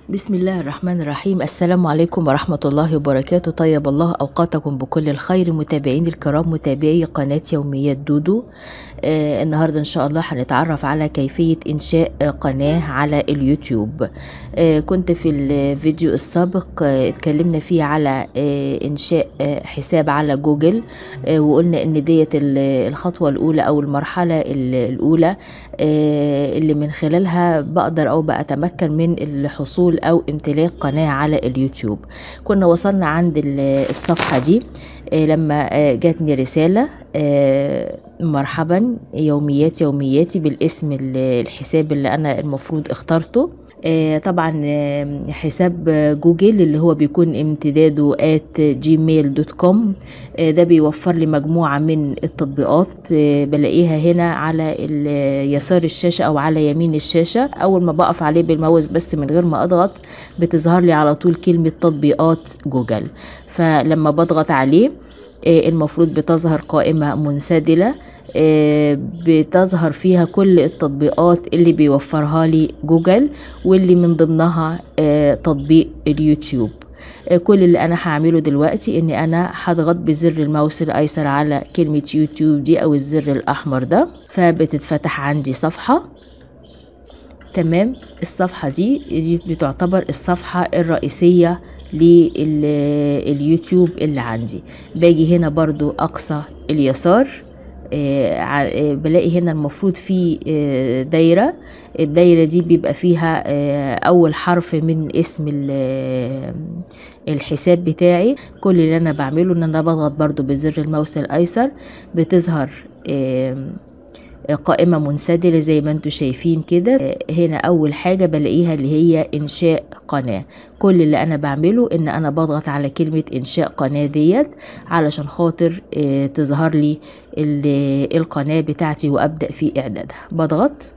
بسم الله الرحمن الرحيم السلام عليكم ورحمة الله وبركاته طيب الله أوقاتكم بكل الخير متابعين الكرام متابعي قناة يوميات دودو آه النهاردة إن شاء الله هنتعرف على كيفية إنشاء قناة على اليوتيوب آه كنت في الفيديو السابق آه اتكلمنا فيه على آه إنشاء آه حساب على جوجل آه وقلنا إن ديت الخطوة الأولى أو المرحلة الأولى آه اللي من خلالها بقدر أو بأتمكن من الحصول او امتلاك قناة على اليوتيوب كنا وصلنا عند الصفحة دي لما جاتني رسالة مرحبا يوميات يومياتي بالاسم الحساب اللي انا المفروض اخترته طبعا حساب جوجل اللي هو بيكون امتداده at جيميل دوت كوم ده بيوفر لي مجموعة من التطبيقات بلاقيها هنا على يسار الشاشة او على يمين الشاشة اول ما بقف عليه بالماوس بس من غير ما اضغط بتظهر لي على طول كلمة تطبيقات جوجل فلما بضغط عليه المفروض بتظهر قائمة منسدلة بتظهر فيها كل التطبيقات اللي بيوفرها لي جوجل واللي من ضمنها تطبيق اليوتيوب كل اللي انا هعمله دلوقتي اني انا هضغط بزر الماوس الايسر على كلمة يوتيوب دي او الزر الاحمر ده فبتتفتح عندي صفحة تمام الصفحة دي دي بتعتبر الصفحة الرئيسية لليوتيوب اللي عندي باجي هنا برضو اقصى اليسار آه بلاقي هنا المفروض في آه دايرة الدايرة دي بيبقى فيها آه أول حرف من اسم الحساب بتاعي كل اللي أنا بعمله إن أنا بضغط برضو بزر الماوس الأيسر بتظهر قائمة منسدلة زي ما انتم شايفين كده هنا أول حاجة بلاقيها اللي هي إنشاء قناة كل اللي أنا بعمله إن أنا بضغط على كلمة إنشاء قناة ديت علشان خاطر تظهر لي القناة بتاعتي وأبدأ في إعدادها بضغط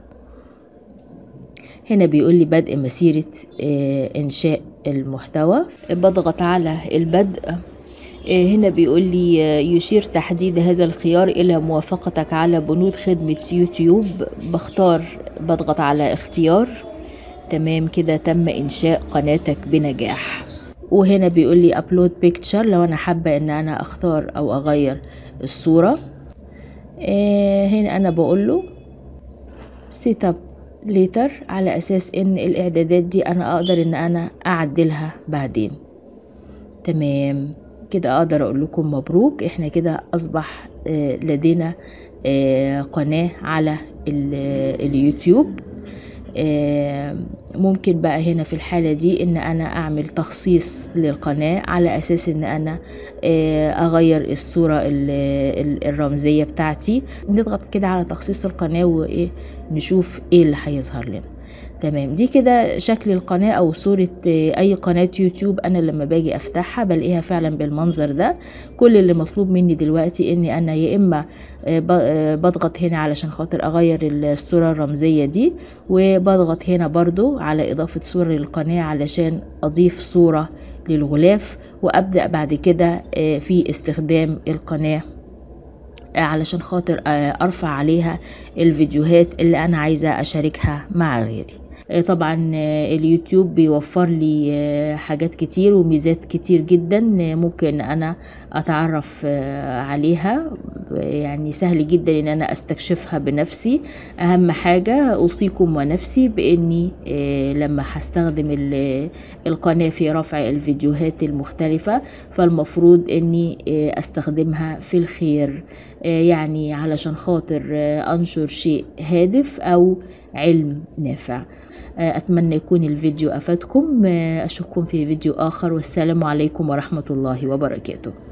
هنا بيقول لي بدء مسيرة إنشاء المحتوى بضغط على البدء هنا بيقول لي يشير تحديد هذا الخيار إلى موافقتك على بنود خدمة يوتيوب بختار بضغط على اختيار تمام كده تم إنشاء قناتك بنجاح وهنا بيقول لي أبلود بيكتشر لو أنا حابة إن أنا أختار أو أغير الصورة هنا أنا بقول له سيت اب ليتر على أساس إن الإعدادات دي أنا أقدر إن أنا أعدلها بعدين تمام كده اقدر اقول لكم مبروك احنا كده اصبح لدينا قناة على اليوتيوب ممكن بقى هنا في الحالة دي ان انا اعمل تخصيص للقناة على اساس ان انا اغير الصورة الرمزية بتاعتي نضغط كده على تخصيص القناة وايه نشوف ايه اللي هيظهر لنا تمام دي كده شكل القناة او صورة اي قناة يوتيوب انا لما باجي افتحها بلاقيها فعلا بالمنظر ده كل اللي مطلوب مني دلوقتي اني انا يا اما بضغط هنا علشان خاطر اغير الصورة الرمزية دي وبضغط هنا برضو على اضافة صورة للقناة علشان اضيف صورة للغلاف وابدأ بعد كده في استخدام القناة علشان خاطر ارفع عليها الفيديوهات اللي انا عايزة اشاركها مع غيري طبعا اليوتيوب بيوفر لي حاجات كتير وميزات كتير جدا ممكن انا اتعرف عليها يعني سهل جدا ان انا استكشفها بنفسي اهم حاجة اوصيكم ونفسي باني لما هستخدم القناة في رفع الفيديوهات المختلفة فالمفروض اني استخدمها في الخير يعني علشان خاطر انشر شيء هادف او علم نافع أتمنى يكون الفيديو أفادكم أشوفكم في فيديو آخر والسلام عليكم ورحمة الله وبركاته